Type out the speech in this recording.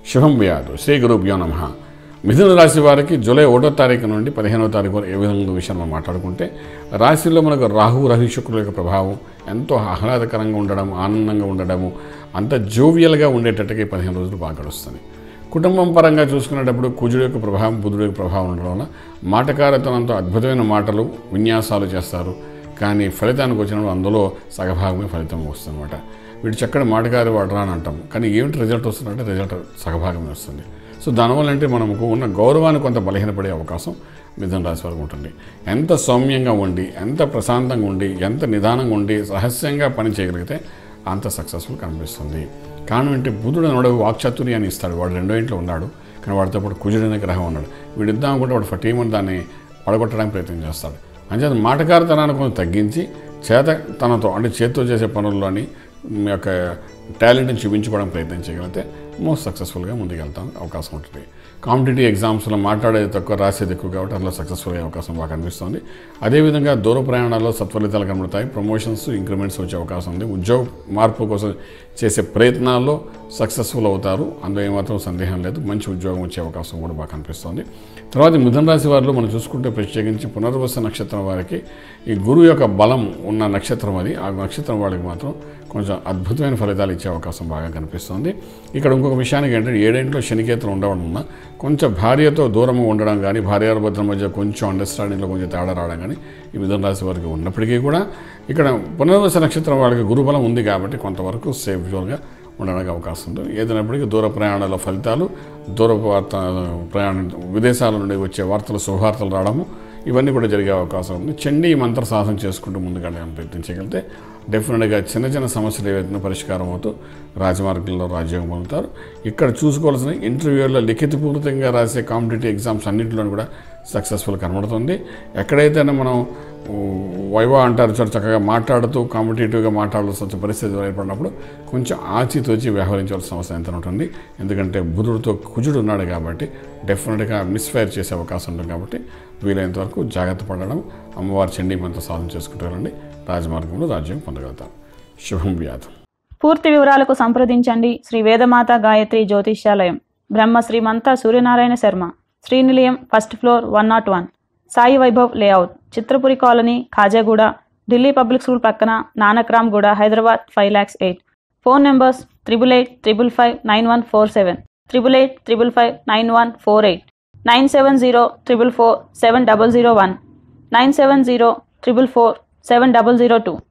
శుభం వ్యాధు శ్రీ గురుభ్యో నమ మిథున రాశి వారికి జూలై ఒకటో తారీఖు నుండి పదిహేనవ తారీఖు వరకు ఏ విధంగా విషయం మనం మాట్లాడుకుంటే రాశిలో మనకు రాహు రవి శుక్రుల యొక్క ప్రభావం ఎంతో ఆహ్లాదకరంగా ఉండడం ఆనందంగా ఉండడము అంత జోవియల్గా ఉండేటట్టుగా ఈ పదిహేను రోజులు బాగా గడుస్తుంది కుటుంబం పరంగా చూసుకునేటప్పుడు కుజుడు యొక్క ప్రభావం బుధుడు యొక్క ప్రభావం ఉండడం వల్ల మాటకారతనంతో అద్భుతమైన మాటలు విన్యాసాలు చేస్తారు కానీ ఫలితానికి వచ్చినప్పుడు అందులో సగభాగమే ఫలితం వస్తుందన్నమాట వీడు చక్కటి మాటకారి వాడరా అని అంటాం కానీ ఏమిటి రిజల్ట్ వస్తుందంటే రిజల్ట్ సగభాగమే వస్తుంది సో దానివల్ల అంటే మనకు ఉన్న గౌరవాన్ని కొంత బలహీనపడే అవకాశం మిథున రాశి వారికి ఉంటుంది ఎంత సౌమ్యంగా ఉండి ఎంత ప్రశాంతంగా ఉండి ఎంత నిదానంగా ఉండి రహస్యంగా పని చేయగలిగితే అంత సక్సెస్ఫుల్ కనిపిస్తుంది కారణం ఏంటి బుధుడు అనడు వాక్చాతుర్యాన్ని ఇస్తాడు వాడు రెండో ఇంట్లో ఉన్నాడు కానీ వాడితో పాటు కుజుడు అనే గ్రహం ఉన్నాడు వీడు ఇద్దాం అనుకుంటే వాడు ఫటీమని దాన్ని పడగొట్టడానికి ప్రయత్నం చేస్తాడు అంచేత మాటకారితనాన్ని కొంచెం తగ్గించి చేత తనతో అంటే చేతితో చేసే పనుల్లోని మీ యొక్క టాలెంట్ని చూపించుకోవడానికి ప్రయత్నం చేయగలిగితే మోస్ట్ సక్సెస్ఫుల్గా ముందుకెళ్తాం అవకాశం ఉంటుంది కాంపిటేటివ్ ఎగ్జామ్స్లో మాట్లాడేది తక్కువ రాసేది ఎక్కువ కాబట్టి అందులో సక్సెస్ఫుల్ అయ్యే అవకాశం బాగా కనిపిస్తుంది అదేవిధంగా దూర ప్రయాణాల్లో సత్ఫలితాలు కనబడతాయి ప్రమోషన్స్ ఇంక్రిమెంట్స్ వచ్చే అవకాశం ఉంది ఉద్యోగ మార్పు కోసం చేసే ప్రయత్నాల్లో సక్సెస్ఫుల్ అవుతారు అందులో ఏమాత్రం సందేహం లేదు మంచి ఉద్యోగం వచ్చే అవకాశం కూడా బాగా కనిపిస్తుంది తర్వాత ఈ మిథున రాశి వారిలో మనం చూసుకుంటే ప్రత్యేకించి పునర్వస నక్షత్రం వారికి ఈ గురువు యొక్క బలం ఉన్న నక్షత్రం అది ఆ నక్షత్రం వాళ్ళకి మాత్రం కొంచెం అద్భుతమైన ఫలితాలు ఇచ్చే అవకాశం బాగా కనిపిస్తుంది ఇక్కడ ఇంకొక విషయానికి ఏంటంటే ఏడేంట్లో శనికేతలు ఉండడం వలన కొంచెం భార్యతో దూరంగా ఉండడం కానీ భార్యాభద్రం మధ్య కొంచెం అండర్స్టాండింగ్లో కొంచెం తేడా రావడం కానీ ఈ మిథున రాశి వారికి ఉన్నప్పటికీ కూడా ఇక్కడ పునర్వస నక్షత్రం వాళ్ళకి గురుబలం ఉంది కాబట్టి కొంతవరకు సేఫ్ జోన్గా ఉండడానికి అవకాశం ఉంది ఏదైనప్పటికీ దూర ప్రయాణాల ఫలితాలు దూర వార్త ప్రయాణం విదేశాల నుండి వచ్చే వార్తలు శుభవార్తలు రావడము ఇవన్నీ కూడా జరిగే అవకాశం ఉంది చండీ మంత్ర సాధన చేసుకుంటూ ముందుకెళ్ళడానికి ప్రయత్నం చేయగలిగితే డెఫినెట్గా చిన్న చిన్న సమస్యలు ఏవైతే పరిష్కారం అవుతూ రాజమార్గంలో రాజ్యం పొందుతారు ఇక్కడ చూసుకోవాల్సిన ఇంటర్వ్యూలో లిఖితపూర్వకంగా రాసే కాంపిటేటివ్ ఎగ్జామ్స్ అన్నింటిలోనూ కూడా సక్సెస్ఫుల్ కనబడుతుంది ఎక్కడైతే మనం వైవా అంటారు చూడ చక్కగా మాట్లాడుతూ కాంపిటేటివ్గా మాట్లాడాల్సిన వచ్చే పరిస్థితి ఏర్పడినప్పుడు కొంచెం ఆచితూచి వ్యవహరించవలసిన అవసరం ఎంత ఉంటుంది ఎందుకంటే బుధుడితో కుజుడు ఉన్నాడు కాబట్టి డెఫినెట్గా మిస్ఫైర్ చేసే అవకాశం ఉంటుంది కాబట్టి వీలైనంత వరకు జాగ్రత్త పడడం అమ్మవారి చండీ మంత్ర సాధన చేసుకుంటూ వెళ్ళండి రాజమార్గంలో రాజ్యం పొందగలుగుతారు శుభం వ్యాధం పూర్తి వివరాలకు సంప్రదించండి Shri Vedamata Gayatri Jyotishyalayam Brahma Srimanta Suryanarayana Sharma Srinilayam first floor one nought one Sai Vaibhav layout Chitrapuri colony Khajaguda Delhi public school పక్కన Nanakramguda Hyderabad five lakhs eight phone numbers triple eight triple five nine one four seven triple eight triple five nine one four eight nine seven zero triple four seven double zero one nine seven zero triple four seven double zero two